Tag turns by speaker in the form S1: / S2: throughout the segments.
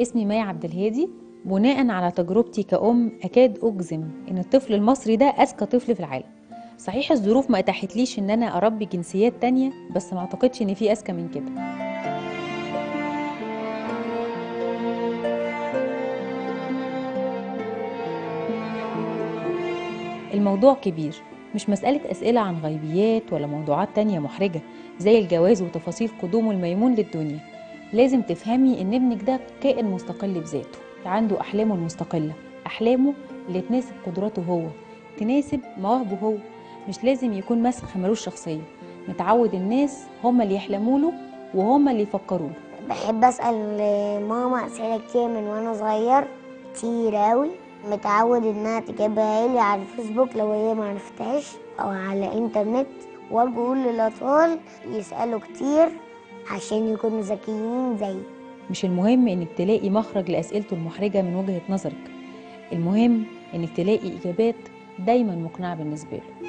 S1: اسمي مايا عبد الهادي بناء على تجربتي كأم أكاد أجزم إن الطفل المصري ده أذكى طفل في العالم صحيح الظروف ما اتاحتليش إن أنا أربي جنسيات تانية بس ما أعتقدش إن في أذكى من كده الموضوع كبير مش مسألة أسئلة عن غيبيات ولا موضوعات تانية محرجة زي الجواز وتفاصيل قدومه الميمون للدنيا لازم تفهمي إن ابنك ده كائن مستقل بذاته عنده أحلامه المستقلة أحلامه اللي تناسب قدراته هو تناسب مواهبه هو مش لازم يكون مسخ ملوش شخصية متعود الناس هما اللي يحلموا له وهما اللي يفكروا له
S2: بحب أسأل ماما أسئلة كتير من وأنا صغير كتير أوي متعود إنها تجيبها لي على الفيسبوك لو هي معرفتهاش أو على إنترنت وأجي أقول للأطفال يسألوا كتير عشان يكونوا ذكيين زيي
S1: مش المهم إنك تلاقي مخرج لأسئلته المحرجة من وجهة نظرك المهم إنك تلاقي إجابات دايما مقنعة بالنسبة له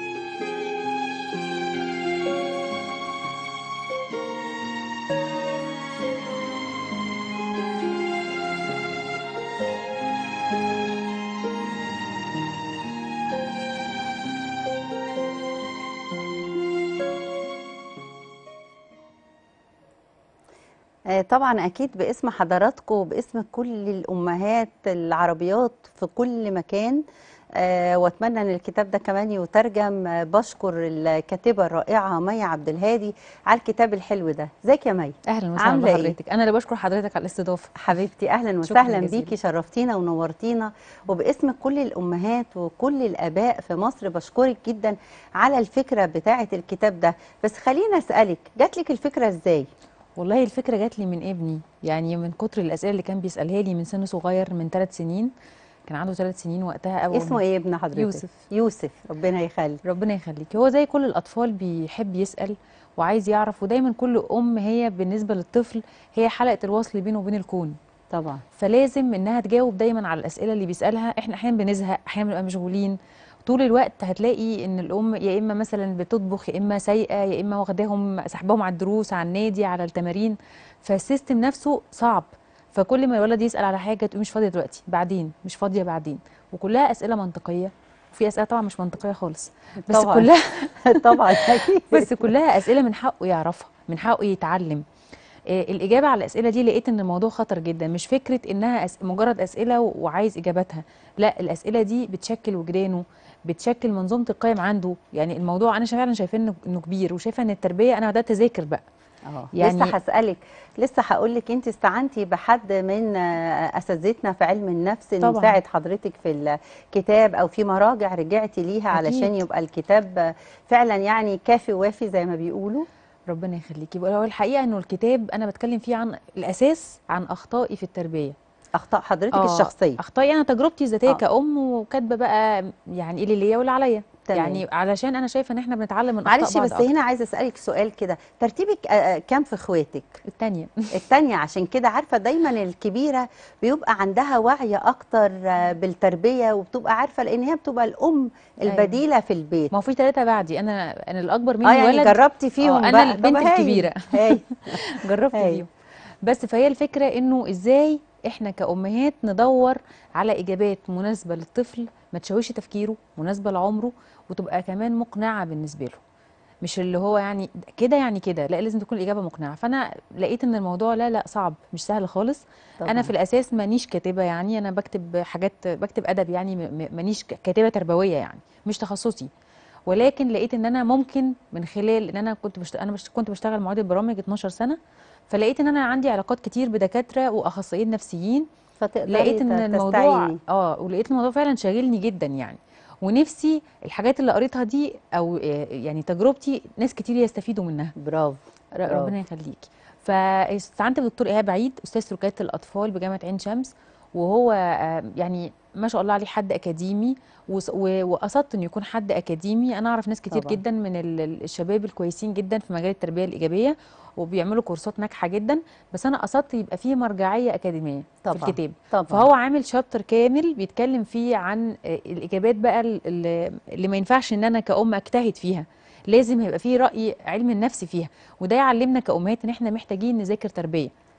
S3: آه، طبعا اكيد باسم حضراتكم وباسم كل الامهات العربيات في كل مكان آه، واتمنى ان الكتاب ده كمان يترجم آه، بشكر الكاتبه الرائعه مي عبد الهادي على الكتاب الحلو ده ازيك يا مي
S1: أهلا وسهلا
S3: عاملة إيه؟
S1: بحضرتك أنا اللي بشكر حضرتك على الاستضافة
S3: حبيبتي اهلا
S1: شكراً
S3: وسهلا
S1: جزيلاً.
S3: بيكي شرفتينا ونورتينا وباسم كل الامهات وكل الاباء في مصر بشكرك جدا على الفكره بتاعه الكتاب ده بس خليني اسالك جات لك الفكره ازاي
S1: والله الفكرة جات لي من ابني يعني من كتر الأسئلة اللي كان بيسألها لي من سن صغير من ثلاث سنين كان عنده ثلاث سنين وقتها أول
S3: اسمه ايه ابن حضرتك
S1: يوسف.
S3: يوسف ربنا يخلي
S1: ربنا يخليك هو زي كل الأطفال بيحب يسأل وعايز يعرف ودايما كل أم هي بالنسبة للطفل هي حلقة الوصل بينه وبين الكون
S3: طبعا
S1: فلازم إنها تجاوب دايما على الأسئلة اللي بيسألها إحنا أحيانا بنزهق أحيانا بنبقى مشغولين طول الوقت هتلاقي ان الام يا اما مثلا بتطبخ يا اما سايقه يا اما واخداهم سحباهم على الدروس على النادي على التمارين فالسيستم نفسه صعب فكل ما الولد يسال على حاجه تقول مش فاضيه دلوقتي بعدين مش فاضيه بعدين وكلها اسئله منطقيه وفي اسئله طبعا مش منطقيه خالص بس
S3: طبعاً.
S1: كلها
S3: طبعا اكيد
S1: بس كلها اسئله من حقه يعرفها من حقه يتعلم آه، الاجابه على الاسئله دي لقيت ان الموضوع خطر جدا مش فكره انها أس... مجرد اسئله و- وعايز اجاباتها لا الاسئله دي بتشكل وجدانه بتشكل منظومه القيم عنده يعني الموضوع انا فعلا شايفاه انه إنه كبير وشايفه ان التربيه انا بدات اذاكر بقى
S3: اه
S1: يعني-
S3: لسه هسألك لسه هقول لك انت استعنتي بحد من آه، اساتذتنا في علم النفس انه
S1: طبعاً.
S3: يساعد حضرتك في الكتاب او في مراجع رجعتي ليها علشان
S1: أكيد.
S3: يبقى الكتاب آه، فعلا يعني كافي وافي زي ما بيقولوا
S1: ربنا يخليكي يبقى هو الحقيقه انه الكتاب انا بتكلم فيه عن الاساس عن اخطائي في التربيه
S3: اخطاء حضرتك
S1: آه،
S3: الشخصيه
S1: اخطائي انا تجربتي الذاتيه
S3: آه.
S1: كأم وكاتبه بقى يعني ايه اللي ليا واللي عليا
S3: تمام.
S1: يعني علشان انا شايفه ان احنا بنتعلم من اخطاء
S3: معلش
S1: بعض
S3: بس
S1: أكتر.
S3: هنا عايزه اسالك سؤال كده ترتيبك آه، آه، كام في اخواتك
S1: الثانيه
S3: التانية عشان كده عارفة دايما الكبيرة بيبقى عندها وعي أكتر آه، بالتربية وبتبقى عارفة لأن هي بتبقى الأم
S1: أيوة.
S3: البديلة في البيت
S1: ما هو في ثلاثه بعدي انا انا الاكبر مني
S3: اه يعني
S1: ولد
S3: جربتي فيهم
S1: آه،
S3: بقى
S1: انا
S3: طب
S1: البنت
S3: هايل.
S1: الكبيره
S3: هايل.
S1: جربت
S3: أيوة.
S1: فيهم بس فهي الفكره انه ازاي احنا كأمهات ندور على اجابات مناسبه للطفل ما تشويش تفكيره مناسبه لعمره وتبقى كمان مقنعه بالنسبه له مش اللي هو يعني كده يعني كده لا لازم تكون الاجابه مقنعه فانا لقيت ان الموضوع لا لا صعب مش سهل خالص
S3: طبعاً.
S1: انا في الاساس مانيش كاتبه يعني انا بكتب حاجات بكتب ادب يعني م- م- مانيش ك- كاتبه تربويه يعني مش تخصصي ولكن لقيت ان انا ممكن من خلال ان انا كنت بشت... انا بش... كنت بشتغل معيده برامج 12 سنه فلقيت ان انا عندي علاقات كتير بدكاتره واخصائيين نفسيين
S3: فتقدري
S1: لقيت ان
S3: ت-
S1: الموضوع
S3: تستعيني.
S1: اه ولقيت الموضوع فعلا شاغلني جدا يعني ونفسي الحاجات اللي قريتها دي او آه، يعني تجربتي ناس كتير يستفيدوا منها
S3: برافو
S1: ر-
S3: برافو.
S1: ربنا يخليكي فاستعنت بالدكتور ايهاب عيد استاذ سلوكيات الاطفال بجامعه عين شمس وهو آه، يعني ما شاء الله عليه حد اكاديمي وس- و- وقصدت انه يكون حد اكاديمي انا اعرف ناس كتير
S3: طبعاً.
S1: جدا من ال- ال- الشباب الكويسين جدا في مجال التربيه الايجابيه وبيعملوا كورسات ناجحه جدا بس انا قصدت يبقى فيه مرجعيه اكاديميه
S3: طبعاً.
S1: في الكتاب
S3: طبعا
S1: فهو عامل شابتر كامل بيتكلم فيه عن آه، الاجابات بقى ال- ال- اللي ما ينفعش ان انا كأم اجتهد فيها لازم يبقى فيه رأي علم النفس فيها وده يعلمنا كأمهات ان احنا محتاجين نذاكر تربية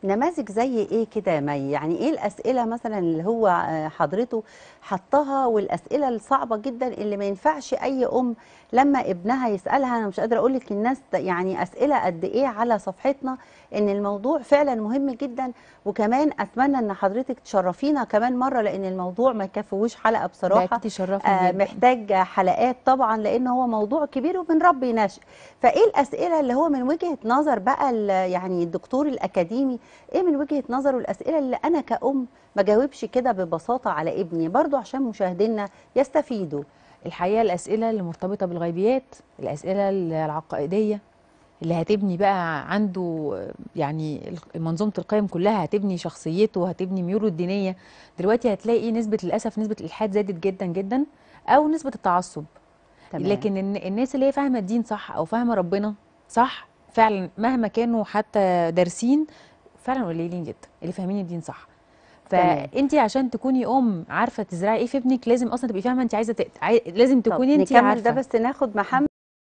S3: نماذج زي ايه كده يا مي يعني ايه الاسئله مثلا اللي هو آه، حضرته حطها والاسئله الصعبه جدا اللي ما ينفعش اي ام لما ابنها يسالها انا مش قادره اقول لك الناس ت- يعني اسئله قد ايه على صفحتنا ان الموضوع فعلا مهم جدا وكمان اتمنى ان حضرتك تشرفينا كمان مره لان الموضوع ما يكفيهوش حلقه
S1: ده
S3: بصراحه
S1: اكيد يشرفني
S3: آه،
S1: جدا
S3: محتاج حلقات طبعا لان هو موضوع كبير وبنربي نشء فايه الاسئله اللي هو من وجهه نظر بقى ال- يعني الدكتور الاكاديمي ايه من وجهه نظره الاسئله اللي انا كأم ما جاوبش كده ببساطه على ابني برضو عشان مشاهدينا يستفيدوا
S1: الحقيقه الاسئله اللي مرتبطه بالغيبيات الاسئله العقائديه اللي هتبني بقى عنده يعني منظومه القيم كلها هتبني شخصيته هتبني ميوله الدينيه دلوقتي هتلاقي نسبه للاسف نسبه الالحاد زادت جدا جدا او نسبه التعصب
S3: تمام.
S1: لكن الن- الناس اللي هي فاهمه الدين صح او فاهمه ربنا صح فعلا مهما كانوا حتى دارسين فعلا قليلين جدا اللي فاهمين الدين صح
S3: تمام.
S1: فانت عشان تكوني ام عارفه تزرعي ايه في ابنك لازم اصلا تبقي فاهمه انت عايزه ت... عاي... لازم
S3: طب
S1: تكوني انت
S3: نكمل
S1: عارفه
S3: ده بس ناخد محمد